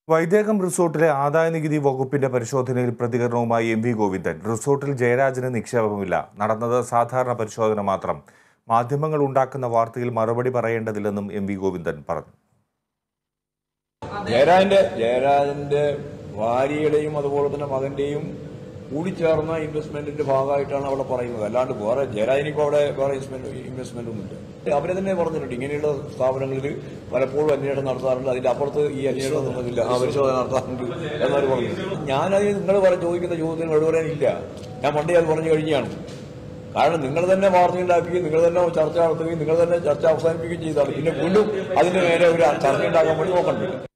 വൈദേകം റിസോർട്ടിലെ ആദായനികുതി വകുപ്പിന്റെ പരിശോധനയിൽ പ്രതികരണവുമായി എം വി ഗോവിന്ദൻ റിസോർട്ടിൽ ജയരാജന് നിക്ഷേപമില്ല നടന്നത് സാധാരണ പരിശോധന മാത്രം മാധ്യമങ്ങൾ ഉണ്ടാക്കുന്ന വാർത്തയിൽ മറുപടി പറയേണ്ടതില്ലെന്നും എം വി ഗോവിന്ദൻ പറഞ്ഞു ജയരാജന്റെ ജയരാജന്റെ ഭാര്യയുടെയും അതുപോലെ തന്നെ മകന്റെയും കൂടിച്ചേർന്ന ഇൻവെസ്റ്റ്മെന്റിന്റെ ഭാഗമായിട്ടാണ് അവിടെ പറയുന്നത് അല്ലാണ്ട് വേറെ ജയരാജനിപ്പോ അവിടെ വേറെ ഇൻവെസ്റ്റ്മെന്റ് ഒന്നുമില്ല അവരെ തന്നെ പറഞ്ഞിട്ടുണ്ട് ഇങ്ങനെയുള്ള സ്ഥാപനങ്ങളിൽ പലപ്പോഴും അന്വേഷണം നടത്താറുണ്ട് അതിന്റെ അപ്പുറത്ത് ഈ അന്വേഷണം ഒന്നുമില്ല ആ പരിശോധന നടത്താറുണ്ട് എന്നവർ പറഞ്ഞു ഞാനത് നിങ്ങൾ പറഞ്ഞ ചോദിക്കുന്ന ചോദ്യത്തിന് മറുപടിയില്ല ഞാൻ പണ്ടേ അത് പറഞ്ഞു കഴിഞ്ഞാണ് കാരണം നിങ്ങൾ തന്നെ വാർത്തയുണ്ടാക്കുകയും നിങ്ങൾ തന്നെ ചർച്ച നടത്തുകയും നിങ്ങൾ തന്നെ ചർച്ച അവസാനിപ്പിക്കുകയും ചെയ്താണ് പിന്നെ വീണ്ടും അതിന് നേരെ ഒരു ചർച്ച ഉണ്ടാക്കാൻ വേണ്ടി നോക്കണ്ടില്ല